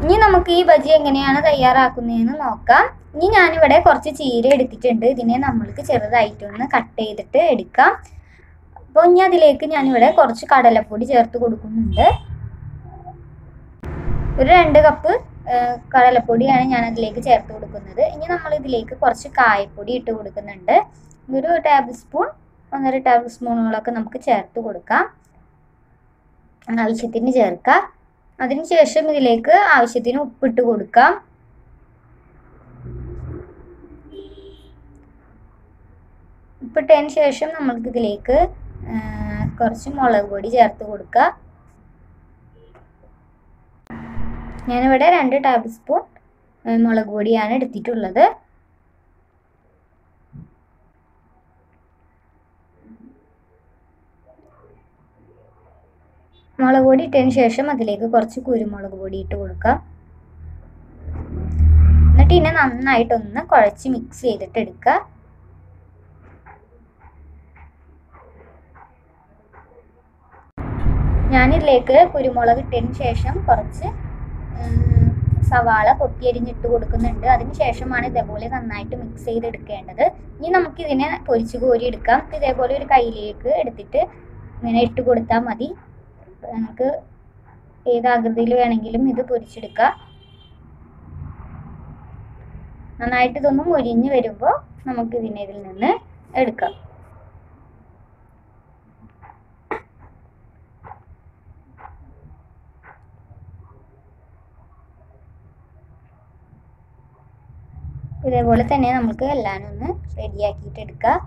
ഇനി നമുക്ക് ഈ ബജി എങ്ങനെയാണ് തയ്യാറാക്കുന്നതെന്ന് നോക്കാം ഇനി ഞാനിവിടെ കുറച്ച് ചീര എടുത്തിട്ടുണ്ട് ഇതിനെ നമ്മൾക്ക് ചെറുതായിട്ടൊന്ന് കട്ട് ചെയ്തിട്ട് എടുക്കാം അപ്പോൾ ഇനി അതിലേക്ക് ഞാനിവിടെ കുറച്ച് കടലപ്പൊടി ചേർത്ത് കൊടുക്കുന്നുണ്ട് ഒരു രണ്ട് കപ്പ് ഏഹ്, കടലപ്പൊടിയാണ് ഞാൻ അതിലേക്ക് ചേർത്ത് കൊടുക്കുന്നത് ഇനി നമ്മൾ ഇതിലേക്ക് കുറച്ച് കായപ്പൊടി ഇട്ട് കൊടുക്കുന്നുണ്ട് ഒരു ടേബിൾ സ്പൂൺ ഒന്നര ടേബിൾ സ്പൂണുകളൊക്കെ നമുക്ക് ചേർത്ത് കൊടുക്കാം ആവശ്യത്തിന് ചേർക്കാം അതിനുശേഷം ഇതിലേക്ക് ആവശ്യത്തിന് ഉപ്പിട്ട് കൊടുക്കാം ഉപ്പിട്ടതിന് ശേഷം നമ്മൾക്ക് ഇതിലേക്ക് കുറച്ച് മുളക് പൊടി ചേർത്ത് കൊടുക്കുക ഞാനിവിടെ രണ്ട് ടേബിൾ സ്പൂൺ ഏഹ്, മുളക് പൊടിയാണ് എടുത്തിട്ടുള്ളത് മുളക് പൊടി ഇട്ടതിന് ശേഷം അതിലേക്ക് കുറച്ച് കുരുമുളക് പൊടി ഇട്ട് കൊടുക്കാം എന്നിട്ട് ഇതിനെ നന്നായിട്ടൊന്ന് കുഴച്ച് മിക്സ് ചെയ്തിട്ട് എടുക്കുക ഞാനിതിലേക്ക് കുരുമുളക് ഇട്ടതിന് ശേഷം കുറച്ച് ഉം, സവാള കൊത്തിയരിഞ്ഞിട്ട് കൊടുക്കുന്നുണ്ട് അതിന് ശേഷമാണ് ഇതേപോലെ നന്നായിട്ട് മിക്സ് ചെയ്തെടുക്കേണ്ടത് ഇനി നമുക്ക് ഇതിനെ പൊരിച്ച് കോരി എടുക്കാം ഇതേപോലെ ഒരു കയ്യിലേക്ക് എടുത്തിട്ട് ഇങ്ങനെ ഇട്ട് കൊടുത്താൽ മതി നമുക്ക് ഏത് ആകൃതിയിൽ വേണമെങ്കിലും ഇത് പൊരിച്ചെടുക്കാം നന്നായിട്ട് ഇതൊന്ന് മൊരിഞ്ഞ് വരുമ്പോൾ നമുക്ക് ഇതിനെ ഇതിൽ നിന്ന് എടുക്കാം ഇതേപോലെ തന്നെ നമുക്ക് എല്ലാം ഒന്ന് റെഡിയാക്കിയിട്ട് എടുക്കാം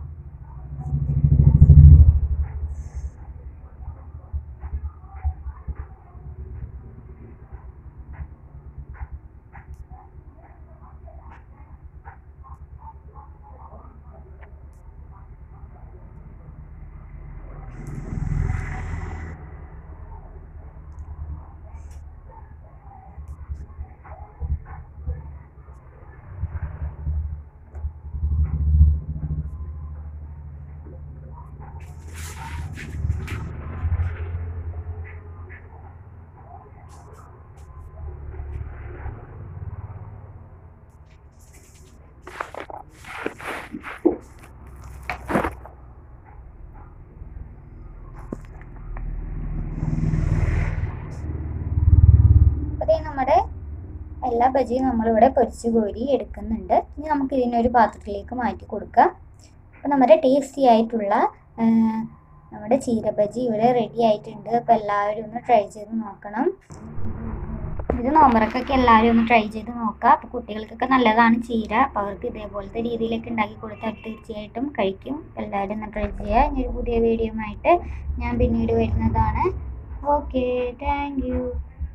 അപ്പോൾ ദേ നമ്മുടെ എല്ലാ ബജിയും നമ്മളിവിടെ പൊരിച്ച് കോരി എടുക്കുന്നുണ്ട് ഇനി നമുക്ക് ഇതിനൊരു പാത്രത്തിലേക്ക് മാറ്റി കൊടുക്കാം അപ്പോൾ നമ്മുടെ ടേസ്റ്റി ആയിട്ടുള്ള ആ, നമ്മുടെ ചീര ബജി ഇവിടെ റെഡി ആയിട്ടുണ്ട് അപ്പോൾ എല്ലാവരും ഒന്ന് ട്രൈ ചെയ്ത് നോക്കണം ഇത് നോമ്പറക്കൊക്കെ എല്ലാവരും ഒന്ന് ട്രൈ ചെയ്ത് നോക്കുക അപ്പോൾ കുട്ടികൾക്കൊക്കെ നല്ലതാണ് ചീര അപ്പോൾ അവർക്ക് ഇതേപോലത്തെ രീതിയിലൊക്കെ ഉണ്ടാക്കി കൊടുത്താൽ തീർച്ചയായിട്ടും കഴിക്കും എല്ലാവരും ഒന്ന് ട്രൈ ചെയ്യുക ഇനി ഒരു പുതിയ വീഡിയോ ആയിട്ട് ഞാൻ പിന്നീട് വരുന്നതാണ് ഓക്കെ താങ്ക് യു